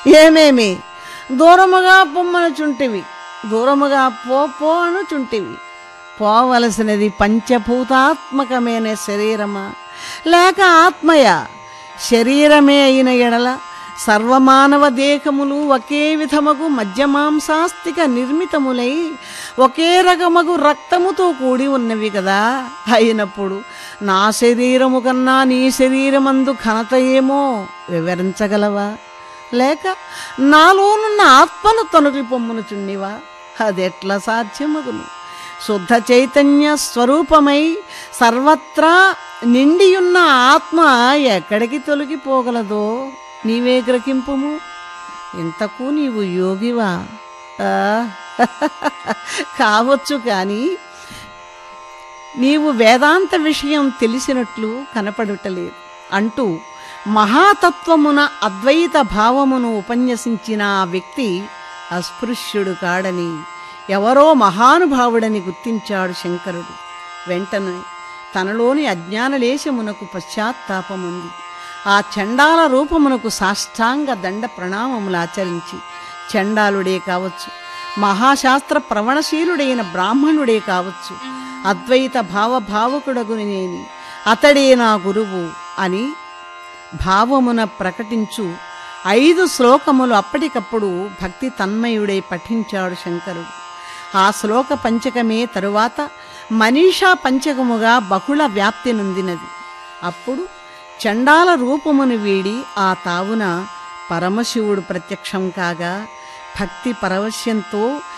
ఏమేమి దూరముగా పొమ్మనుచుంటివి దూరముగా పో పో అనుచుంటివి పోవలసినది పంచభూతాత్మకమైన శరీరమా లేక ఆత్మయ శరీరమే అయిన ఎడల సర్వమానవ దేహములు ఒకే విధమగు మధ్యమాంసాస్తిక నిర్మితములై ఒకే రకమగు రక్తముతో కూడి ఉన్నవి కదా అయినప్పుడు నా శరీరము కన్నా నీ శరీరమందు ఘనత ఏమో వివరించగలవా లేక నాలోనున్న ఆత్మను తొలగి పొమ్మునుచుండివా అదెట్లా సాధ్యమగును శుద్ధ చైతన్య స్వరూపమై సర్వత్రా నిండియున్న ఆత్మ ఎక్కడికి తొలగిపోగలదో నీవే గ్రహింపుము ఇంతకు నీవు యోగివా ఆ, కావచ్చు కానీ నీవు వేదాంత విషయం తెలిసినట్లు కనపడుటలేదు అంటూ మహాతత్వమున అద్వైత భావమును ఉపన్యసించిన ఆ వ్యక్తి అస్పృశ్యుడు కాడని ఎవరో మహానుభావుడని గుర్తించాడు శంకరుడు వెంటనే తనలోని అజ్ఞానలేశమునకు పశ్చాత్తాపముంది ఆ చండాల రూపమునకు సాష్టాంగ దండ ప్రణామములు ఆచరించి చండాలుడే కావచ్చు మహాశాస్త్ర ప్రవణశీలుడైన బ్రాహ్మణుడే కావచ్చు అద్వైత భావభావకుడగుని నేని అతడే నా గురువు అని భావమున ప్రకటించు ఐదు శ్లోకములు అప్పటికప్పుడు భక్తి తన్మయుడై పఠించాడు శంకరుడు ఆ శ్లోక పంచకమే తరువాత మనీషా పంచకముగా బహుళ వ్యాప్తి నొందినది అప్పుడు చండాల రూపమును వీడి ఆ తావున పరమశివుడు ప్రత్యక్షం కాగా భక్తి పరవశ్యంతో